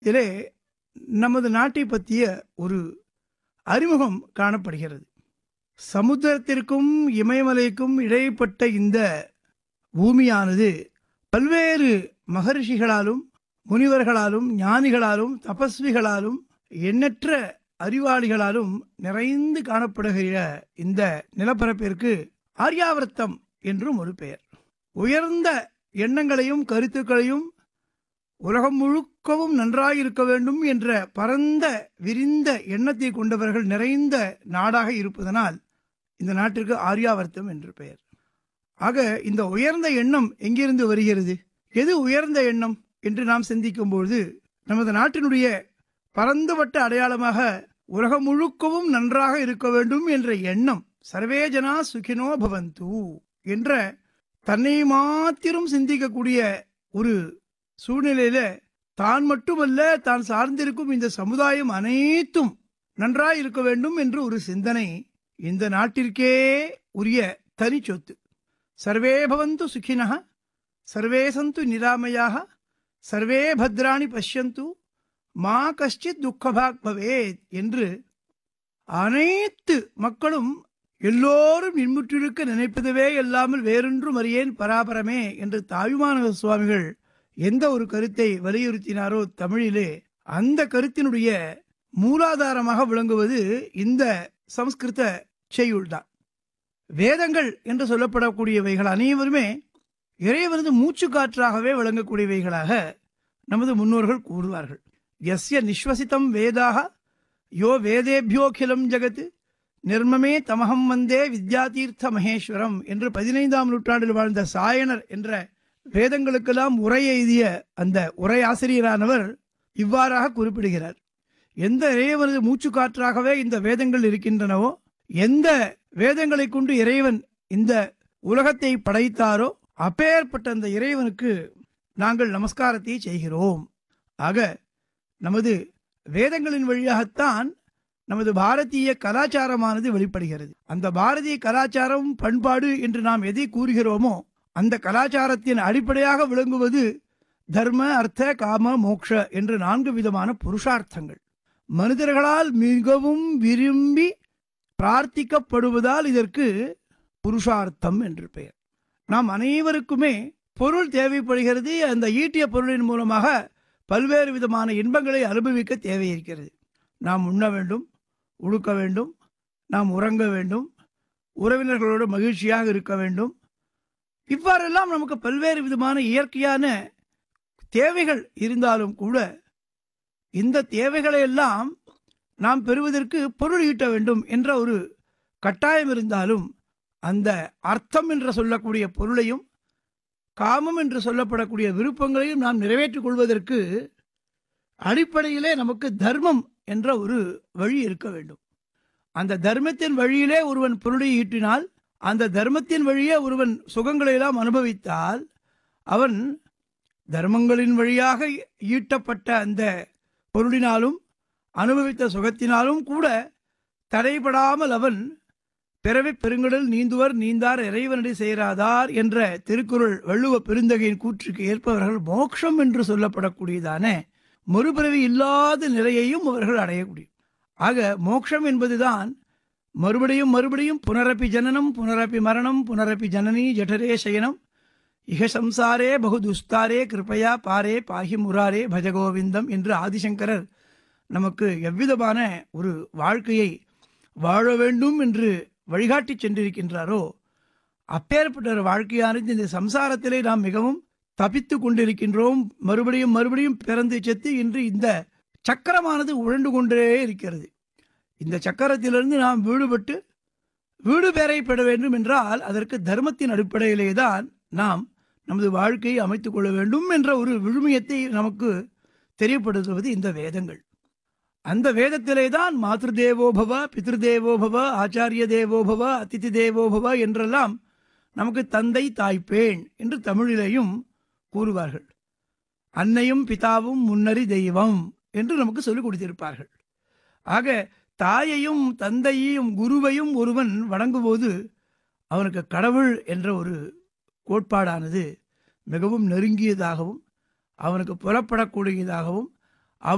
இதிலே நமது நாட்டை பற்றிய ஒரு அறிமுகம் காணப்படுகிறது சமுத்திரத்திற்கும் இமயமலைக்கும் இடைப்பட்ட இந்த பூமியானது பல்வேறு மகரிஷிகளாலும் முனிவர்களாலும் ஞானிகளாலும் தபஸ்விகளாலும் எண்ணற்ற அறிவாளிகளாலும் நிறைந்து காணப்படுகிற இந்த நிலப்பரப்பிற்கு ஆர்யாவர்த்தம் என்றும் ஒரு பெயர் உயர்ந்த எண்ணங்களையும் கருத்துக்களையும் உலகம் முழுக்கவும் நன்றாயிருக்க வேண்டும் என்ற பரந்த விரிந்த எண்ணத்தை கொண்டவர்கள் நிறைந்த நாடாக இருப்பதனால் இந்த நாட்டிற்கு ஆர்யாவர்த்தம் என்று பெயர் ஆக இந்த உயர்ந்த எண்ணம் எங்கிருந்து வருகிறது எது உயர்ந்த எண்ணம் என்று நாம் சிந்திக்கும்போது நமது நாட்டினுடைய பரந்துபட்ட அடையாளமாக உலகம் முழுக்கவும் நன்றாக இருக்க வேண்டும் என்ற எண்ணம் சர்வே ஜனா சுகினோ பவந்து என்ற தன்னை மாத்திரம் சிந்திக்கக்கூடிய ஒரு சூழ்நிலையில தான் மட்டுமல்ல தான் சார்ந்திருக்கும் இந்த சமுதாயம் அனைத்தும் நன்றாய் இருக்க வேண்டும் என்று ஒரு சிந்தனை இந்த நாட்டிற்கே உரிய தனி சொத்து சர்வே பவந்து சுகினः சர்வே சந்து நிராமயாக சர்வே பத்ராணி பஷ்யந்து மா கஷ்டித் துக்கபாக் பவேத் என்று அனைத்து மக்களும் எல்லோரும் இன்புற்றிருக்க நினைப்பதுவே இல்லாமல் வேறொன்றும் அறியேன் பராபரமே என்று தாயுமான சுவாமிகள் எந்த ஒரு கருத்தை வலியுறுத்தினாரோ தமிழிலே அந்த கருத்தினுடைய மூலாதாரமாக விளங்குவது இந்த சம்ஸ்கிருத செய்யுள்தான் வேதங்கள் என்று சொல்லப்படக்கூடியவைகள் அனைவருமே இறைவனது மூச்சு காற்றாகவே விளங்கக்கூடியவைகளாக நமது முன்னோர்கள் கூறுவார்கள் எஸ்ய நிஸ்வசித்தம் வேதாக யோ வேதேபியோகிலம் ஜகத் நிர்மமே தமகம் வந்தே வித்யாதீர்த்த மகேஸ்வரம் என்று பதினைந்தாம் நூற்றாண்டில் வாழ்ந்த சாயனர் என்ற வேதங்களுக்கெல்லாம் உரை எழுதிய அந்த உரை ஆசிரியரானவர் இவ்வாறாக குறிப்பிடுகிறார் எந்த இறைவனது மூச்சு காற்றாகவே இந்த வேதங்கள் இருக்கின்றனவோ எந்த வேதங்களை கொண்டு இறைவன் இந்த உலகத்தை படைத்தாரோ அப்பேற்பட்ட அந்த இறைவனுக்கு நாங்கள் நமஸ்காரத்தை செய்கிறோம் ஆக நமது வேதங்களின் வழியாகத்தான் நமது பாரதிய கலாச்சாரமானது வெளிப்படுகிறது அந்த பாரதிய கலாச்சாரம் பண்பாடு என்று நாம் எதை கூறுகிறோமோ அந்த கலாச்சாரத்தின் அடிப்படையாக விளங்குவது தர்ம அர்த்த காம மோக்ஷ என்று நான்கு விதமான புருஷார்த்தங்கள் மனிதர்களால் மிகவும் விரும்பி பிரார்த்திக்கப்படுவதால் இதற்கு புருஷார்த்தம் என்று பெயர் நாம் அனைவருக்குமே பொருள் தேவைப்படுகிறது அந்த ஈட்டிய பொருளின் மூலமாக பல்வேறு விதமான இன்பங்களை அனுபவிக்க தேவை இருக்கிறது நாம் உண்ண வேண்டும் உடுக்க வேண்டும் நாம் உறங்க வேண்டும் உறவினர்களோடு மகிழ்ச்சியாக இருக்க வேண்டும் இவ்வாறெல்லாம் நமக்கு பல்வேறு விதமான இயற்கையான தேவைகள் இருந்தாலும் கூட இந்த தேவைகளை எல்லாம் நாம் பெறுவதற்கு பொருள் ஈட்ட வேண்டும் என்ற ஒரு கட்டாயம் இருந்தாலும் அந்த அர்த்தம் என்று சொல்லக்கூடிய பொருளையும் காமம் என்று சொல்லப்படக்கூடிய விருப்பங்களையும் நாம் நிறைவேற்றிக் கொள்வதற்கு அடிப்படையிலே நமக்கு தர்மம் என்ற ஒரு வழி இருக்க வேண்டும் அந்த தர்மத்தின் வழியிலே ஒருவன் பொருளை ஈட்டினால் அந்த தர்மத்தின் வழியே ஒருவன் சுகங்களை எல்லாம் அனுபவித்தால் அவன் தர்மங்களின் வழியாக ஈட்டப்பட்ட அந்த பொருளினாலும் அனுபவித்த சுகத்தினாலும் கூட தடைபடாமல் அவன் பிறவி பெருங்கடல் நீந்துவர் நீந்தார் இறைவனடி செய்கிறாதார் என்ற திருக்குறள் வள்ளுவ பெருந்தகையின் கூற்றுக்கு ஏற்பவர்கள் மோட்சம் என்று சொல்லப்படக்கூடியதான மறுபிறவி இல்லாத நிலையையும் அவர்கள் அடைய முடியும் ஆக மோட்சம் என்பதுதான் மறுபடியும் மறுபடியும் புனரப்பி ஜனனம் புனரப்பி மரணம் புனரப்பி ஜனனி ஜடரே சயனம் இக சம்சாரே பகு துஸ்தாரே கிருபையா பாரே பாகி முராரே பஜகோவிந்தம் என்று ஆதிசங்கரர் நமக்கு எவ்விதமான ஒரு வாழ்க்கையை வாழ வேண்டும் என்று வழிகாட்டி சென்றிருக்கின்றாரோ அப்பேற்பட்ட ஒரு வாழ்க்கையானது இந்த சம்சாரத்திலே நாம் மிகவும் தப்பித்து கொண்டிருக்கின்றோம் மறுபடியும் மறுபடியும் பிறந்து செத்து இன்று இந்த சக்கரமானது உழண்டு கொண்டே இருக்கிறது இந்த சக்கரத்திலிருந்து நாம் வீடுபட்டு வீடு பேரை பெற வேண்டும் என்றால் அதற்கு தர்மத்தின் அடிப்படையிலே தான் நாம் நமது வாழ்க்கையை அமைத்துக் கொள்ள வேண்டும் என்ற ஒரு விழுமியத்தை நமக்கு தெரியப்படுத்துவது இந்த வேதங்கள் அந்த வேதத்திலே தான் மாத்ரு தேவோபவ பித்ரு தேவோபவ ஆச்சாரிய தேவோபவ அதிதி தேவோபவ என்றெல்லாம் நமக்கு தந்தை தாய்ப்பேன் என்று தமிழிலேயும் கூறுவார்கள் அன்னையும் பிதாவும் முன்னறி தெய்வம் என்று நமக்கு சொல்லிக் கொடுத்திருப்பார்கள் ஆக தாயையும் தந்தையையும் குருவையும் ஒருவன் வணங்கும்போது அவனுக்கு கடவுள் என்ற ஒரு கோட்பாடானது மிகவும் நெருங்கியதாகவும் அவனுக்கு புலப்படக்கூடியதாகவும்